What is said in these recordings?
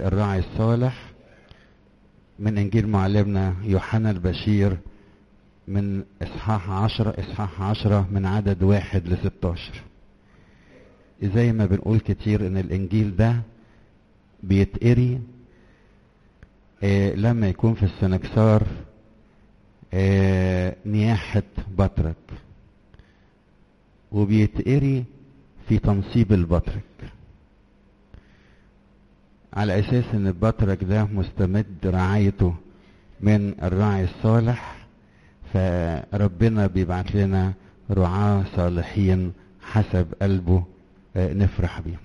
الراعي الصالح من إنجيل معلمنا يوحنا البشير من إصحاح عشرة إصحاح عشرة من عدد واحد لستاشر زي ما بنقول كتير إن الإنجيل ده بيتقري آه لما يكون في السنكسار آه نياحة بطرك وبيتقري في تنصيب البطرك على اساس ان البطرك ده مستمد رعايته من الراعي الصالح فربنا بيبعت لنا رعاة صالحين حسب قلبه آه نفرح بيهم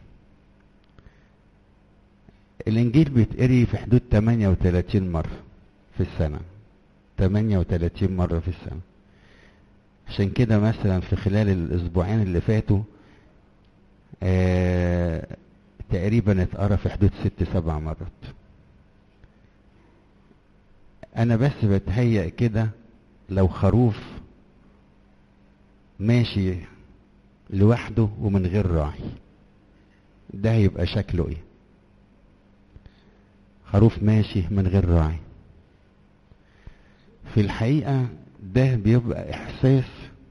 الانجيل بيتقري في حدود 38 مرة في السنة 38 مرة في السنة عشان كده مثلا في خلال الاسبوعين اللي فاتوا آه تقريبا اتقرا في حدود ست سبع مرات انا بس بتهيأ كده لو خروف ماشي لوحده ومن غير راعي ده هيبقى شكله ايه خروف ماشي من غير راعي في الحقيقة ده بيبقى احساس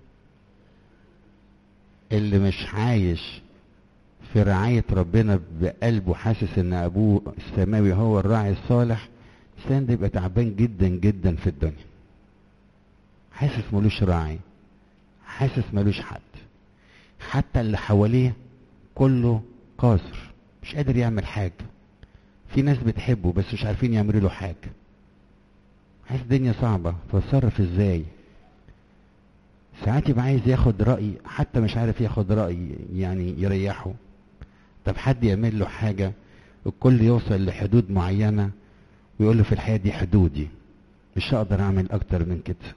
اللي مش عايش في رعاية ربنا بقلبه حاسس ان ابوه السماوي هو الراعي الصالح الانسان ده يبقى تعبان جدا جدا في الدنيا حاسس ملوش راعي حاسس ملوش حد حتى اللي حواليه كله قاصر مش قادر يعمل حاجة في ناس بتحبه بس مش عارفين يعملوا له حاجة حاسس الدنيا صعبة فاتصرف ازاي ساعات يبقى عايز ياخد رأي حتى مش عارف ياخد رأي يعني يريحه طب حد يعمل له حاجة الكل يوصل لحدود معينة ويقول له في الحياة دي حدودي مش هقدر اعمل اكتر من كده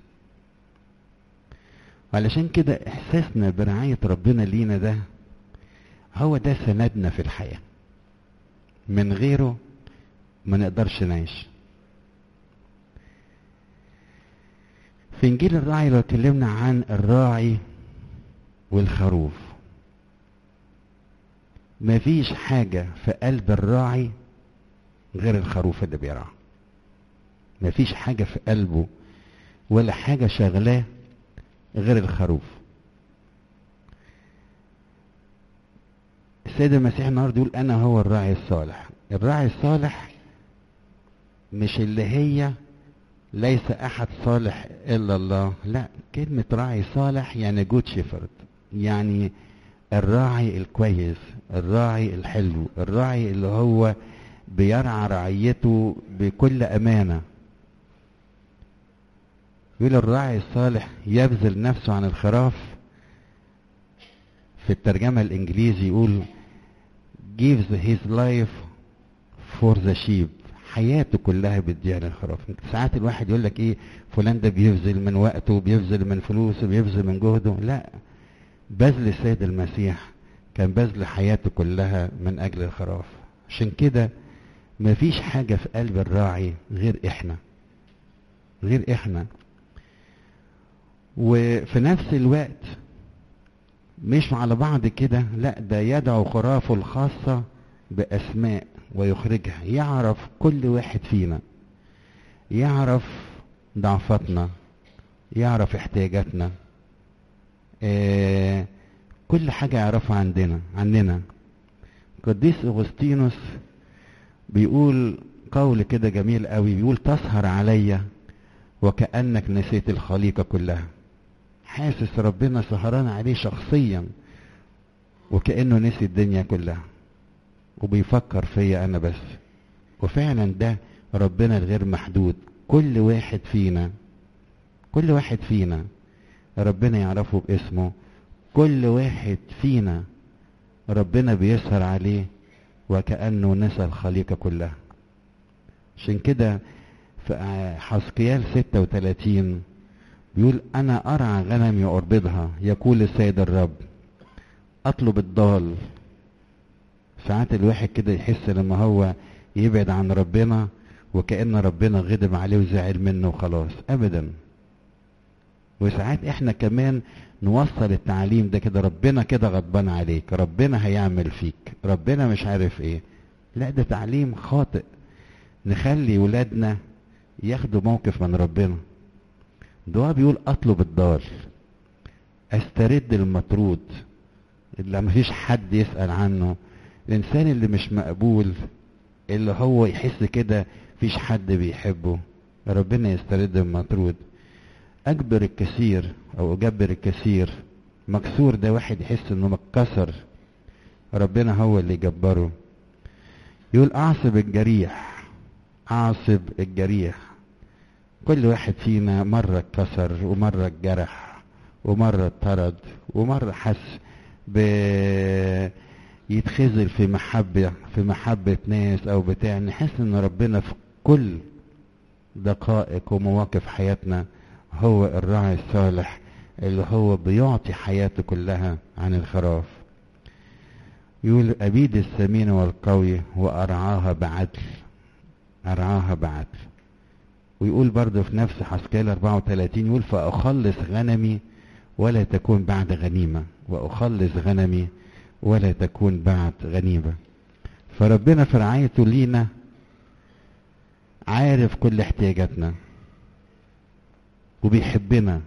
علشان كده احساسنا برعاية ربنا لينا ده هو ده سندنا في الحياة من غيره ما نقدرش نعيش في انجيل الراعي لو اتكلمنا عن الراعي والخروف مفيش حاجة في قلب الراعي غير الخروف اللي بيرعى مفيش حاجة في قلبه ولا حاجة شغلاه غير الخروف السيد المسيح النهارده يقول انا هو الراعي الصالح الراعي الصالح مش اللي هي ليس احد صالح الا الله لا كلمة راعي صالح يعني جود شيفرد يعني الراعي الكويس الراعي الحلو الراعي اللي هو بيرعى رعيته بكل امانة يقول الراعي الصالح يبذل نفسه عن الخراف في الترجمة الانجليزي يقول gives his life for the sheep حياته كلها بتضيع للخراف ساعات الواحد يقول لك ايه فلان ده بيبذل من وقته بيبذل من فلوسه بيبذل من جهده لا بذل السيد المسيح كان بذل حياته كلها من اجل الخراف عشان كده مفيش حاجة في قلب الراعي غير احنا غير احنا وفي نفس الوقت مش على بعض كده لا ده يدعو خرافه الخاصة بأسماء ويخرجها يعرف كل واحد فينا يعرف ضعفاتنا يعرف احتياجاتنا آه كل حاجة يعرفها عندنا عننا قديس أغسطينوس بيقول قول كده جميل قوي بيقول تسهر عليا وكأنك نسيت الخليقة كلها حاسس ربنا سهران عليه شخصيا وكأنه نسي الدنيا كلها وبيفكر فيا انا بس وفعلا ده ربنا الغير محدود كل واحد فينا كل واحد فينا ربنا يعرفه باسمه كل واحد فينا ربنا بيسهر عليه وكأنه نسى الخليقة كلها عشان كده في حسقيال 36 بيقول انا ارعى غنمي واربضها يقول السيد الرب اطلب الضال ساعات الواحد كده يحس لما هو يبعد عن ربنا وكأن ربنا غضب عليه وزعل منه وخلاص ابدا وساعات احنا كمان نوصل التعليم ده كده ربنا كده غضبان عليك ربنا هيعمل فيك ربنا مش عارف ايه لا ده تعليم خاطئ نخلي ولادنا ياخدوا موقف من ربنا ده هو بيقول اطلب الضال استرد المطرود اللي مفيش حد يسأل عنه الانسان اللي مش مقبول اللي هو يحس كده مفيش حد بيحبه ربنا يسترد المطرود اجبر الكثير او اجبر الكثير مكسور ده واحد يحس انه متكسر ربنا هو اللي يجبره يقول اعصب الجريح اعصب الجريح كل واحد فينا مرة اتكسر ومرة اتجرح ومرة اتطرد ومرة حس ب يتخزل في محبة في محبة ناس أو بتاع نحس إن ربنا في كل دقائق ومواقف حياتنا هو الراعي الصالح اللي هو بيعطي حياته كلها عن الخراف يقول أبيد السمين والقوي وأرعاها بعدل أرعاها بعدل ويقول برضه في نفس حسكال 34 يقول فأخلص غنمي ولا تكون بعد غنيمة وأخلص غنمي ولا تكون بعد غنيمة فربنا في رعايته لينا عارف كل احتياجاتنا وبيحبنا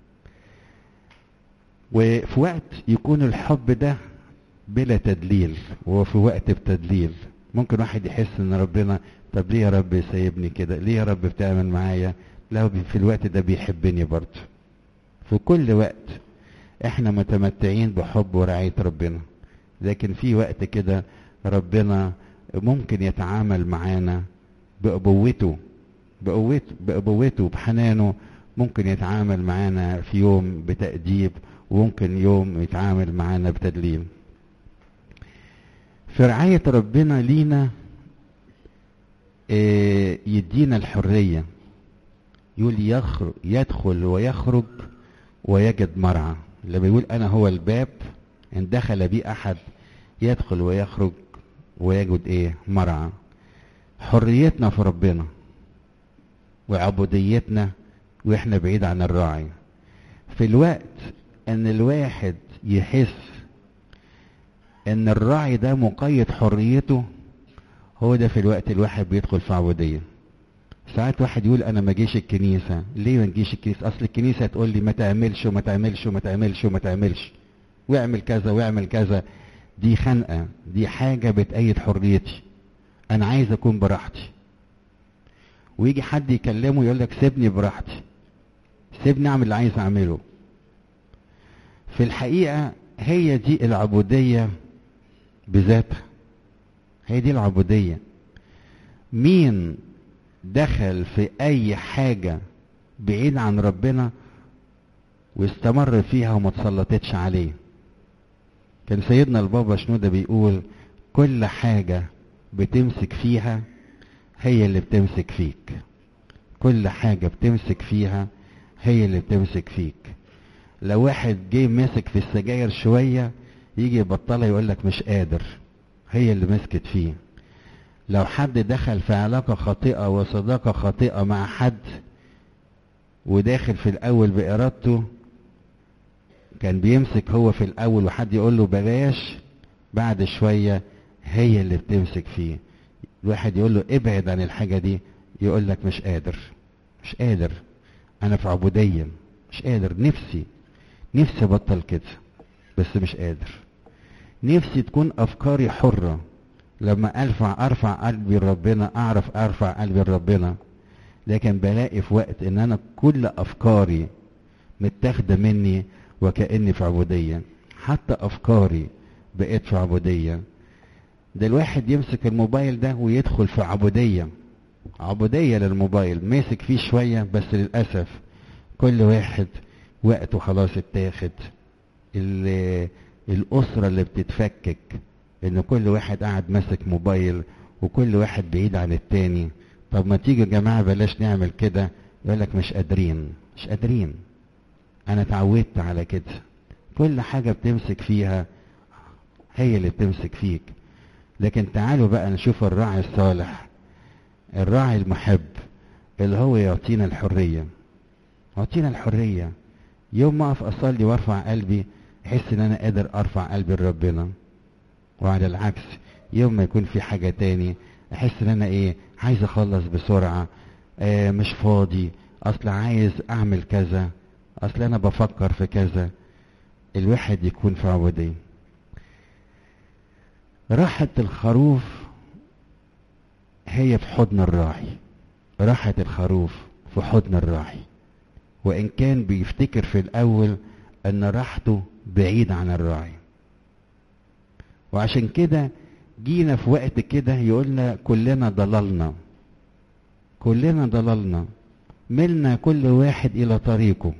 وفي وقت يكون الحب ده بلا تدليل وفي وقت بتدليل ممكن واحد يحس ان ربنا طب ليه يا رب سايبني كده ليه يا رب بتعمل معايا لا في الوقت ده بيحبني برضه في كل وقت احنا متمتعين بحب ورعاية ربنا لكن في وقت كده ربنا ممكن يتعامل معانا بأبوته بأبوته بأبوته بحنانه ممكن يتعامل معانا في يوم بتأديب وممكن يوم يتعامل معانا بتدليل في رعاية ربنا لينا اه يدينا الحرية يقول يخرج يدخل ويخرج ويجد مرعى لما يقول أنا هو الباب إن دخل بي أحد يدخل ويخرج ويجد إيه مرعى حريتنا في ربنا وعبوديتنا واحنا بعيد عن الراعي في الوقت ان الواحد يحس ان الراعي ده مقيد حريته هو ده في الوقت الواحد بيدخل في عبوديه ساعات واحد يقول انا ما جيش الكنيسه ليه ما نجيش الكنيسه اصل الكنيسه تقول لي ما تعملش وما تعملش وما تعملش وما تعملش واعمل كذا واعمل كذا دي خنقه دي حاجه بتأيد حريتي انا عايز اكون براحتي ويجي حد يكلمه يقول لك سيبني براحتي سيبني اعمل اللي عايز اعمله في الحقيقه هي دي العبوديه بذاتها هي دي العبوديه مين دخل في اي حاجه بعيد عن ربنا واستمر فيها وما تسلطتش عليه كان سيدنا البابا شنودة بيقول كل حاجة بتمسك فيها هي اللي بتمسك فيك كل حاجة بتمسك فيها هي اللي بتمسك فيك لو واحد جه مسك في السجاير شوية يجي يبطلها يقول لك مش قادر هي اللي مسكت فيه لو حد دخل في علاقة خاطئة وصداقة خاطئة مع حد وداخل في الأول بإرادته كان بيمسك هو في الأول وحد يقول له بلاش بعد شوية هي اللي بتمسك فيه الواحد يقول له ابعد عن الحاجة دي يقول لك مش قادر مش قادر أنا في عبودية مش قادر نفسي نفسي أبطل كده بس مش قادر نفسي تكون أفكاري حرة لما ارفع ارفع قلبي لربنا اعرف ارفع قلبي لربنا لكن بلاقي في وقت ان انا كل افكاري متاخده مني وكاني في عبوديه حتى افكاري بقيت في عبوديه ده الواحد يمسك الموبايل ده ويدخل في عبوديه عبوديه للموبايل ماسك فيه شويه بس للاسف كل واحد وقته خلاص اتاخد الاسره اللي بتتفكك ان كل واحد قاعد ماسك موبايل وكل واحد بعيد عن التاني طب ما تيجي يا جماعه بلاش نعمل كده يقول لك مش قادرين مش قادرين انا اتعودت على كده كل حاجه بتمسك فيها هي اللي بتمسك فيك لكن تعالوا بقى نشوف الراعي الصالح الراعي المحب اللي هو يعطينا الحريه يعطينا الحريه يوم ما اقف اصلي وارفع قلبي احس ان انا قادر ارفع قلبي لربنا وعلى العكس يوم ما يكون في حاجة تاني احس ان انا ايه عايز اخلص بسرعة آه مش فاضي اصل عايز اعمل كذا اصل انا بفكر في كذا الواحد يكون في عبودية راحة الخروف هي في حضن الراعي راحة الخروف في حضن الراعي وإن كان بيفتكر في الأول أن راحته بعيد عن الراعي وعشان كده جينا في وقت كده يقولنا كلنا ضللنا كلنا ضللنا ملنا كل واحد إلى طريقه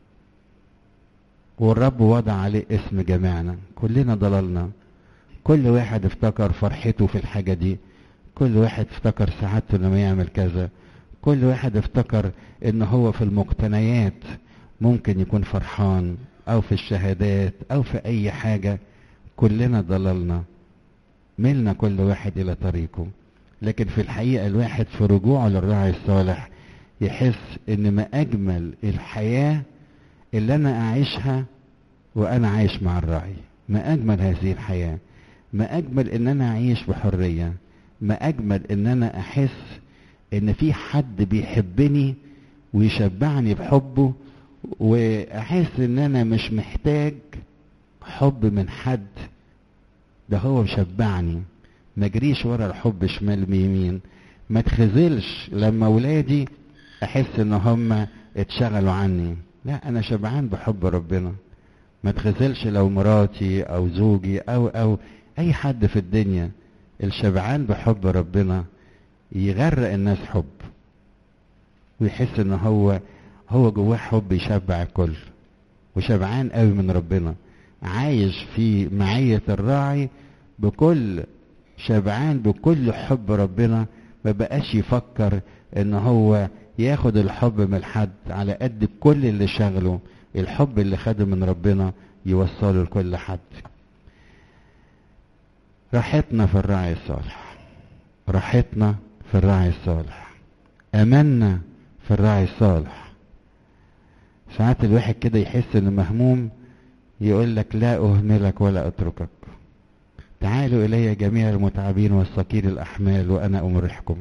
والرب وضع عليه اسم جماعنا كلنا ضللنا كل واحد افتكر فرحته في الحاجة دي كل واحد افتكر سعادته لما يعمل كذا كل واحد افتكر ان هو في المقتنيات ممكن يكون فرحان او في الشهادات او في اي حاجة كلنا ضللنا ملنا كل واحد الى طريقه لكن في الحقيقة الواحد في رجوعه للراعي الصالح يحس ان ما اجمل الحياة اللي انا اعيشها وانا عايش مع الراعي ما اجمل هذه الحياة ما اجمل ان انا اعيش بحرية ما اجمل ان انا احس ان في حد بيحبني ويشبعني بحبه واحس ان انا مش محتاج حب من حد ده هو مشبعني ما اجريش ورا الحب شمال يمين ما تخذلش لما ولادي احس ان هم اتشغلوا عني لا انا شبعان بحب ربنا ما تخذلش لو مراتي او زوجي او او اي حد في الدنيا الشبعان بحب ربنا يغرق الناس حب ويحس ان هو هو جواه حب يشبع الكل وشبعان قوي من ربنا عايش في معية الراعي بكل شبعان بكل حب ربنا ما بقاش يفكر ان هو ياخد الحب من حد على قد كل اللي شغله الحب اللي خده من ربنا يوصله لكل حد راحتنا في الراعي الصالح راحتنا في الراعي الصالح امنا في الراعي الصالح ساعات الواحد كده يحس انه مهموم يقول لك لا اهملك ولا اتركك تعالوا الي جميع المتعبين والثقيل الاحمال وانا امرحكم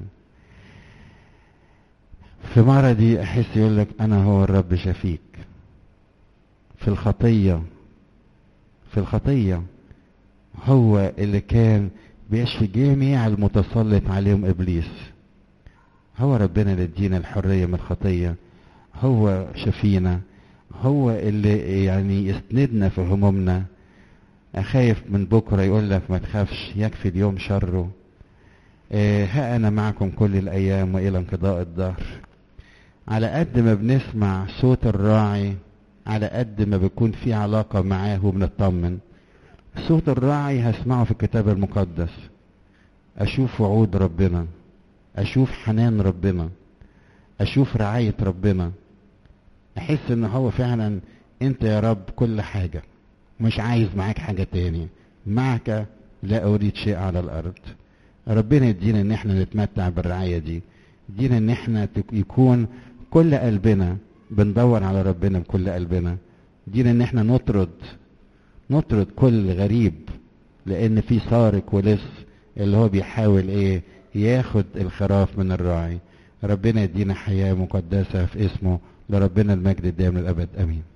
في مرضي احس يقول لك انا هو الرب شفيك في الخطيه في الخطيه هو اللي كان بيشفي جميع المتسلط عليهم ابليس هو ربنا اللي ادينا الحريه من الخطيه هو شفينا هو اللي يعني يسندنا في همومنا اخايف من بكره يقول لك ما تخافش يكفي اليوم شره إيه ها انا معكم كل الايام والى انقضاء الدهر على قد ما بنسمع صوت الراعي على قد ما بيكون في علاقة معاه وبنطمن صوت الراعي هسمعه في الكتاب المقدس اشوف وعود ربنا اشوف حنان ربنا اشوف رعاية ربنا احس ان هو فعلا انت يا رب كل حاجة مش عايز معاك حاجة تاني معك لا اريد شيء على الارض ربنا يدينا ان احنا نتمتع بالرعاية دي يدينا ان احنا يكون كل قلبنا بندور على ربنا بكل قلبنا يدينا ان احنا نطرد نطرد كل غريب لان في سارق ولص اللي هو بيحاول ايه ياخد الخراف من الراعي ربنا يدينا حياة مقدسة في اسمه لربنا المجد الدائم للأبد أمين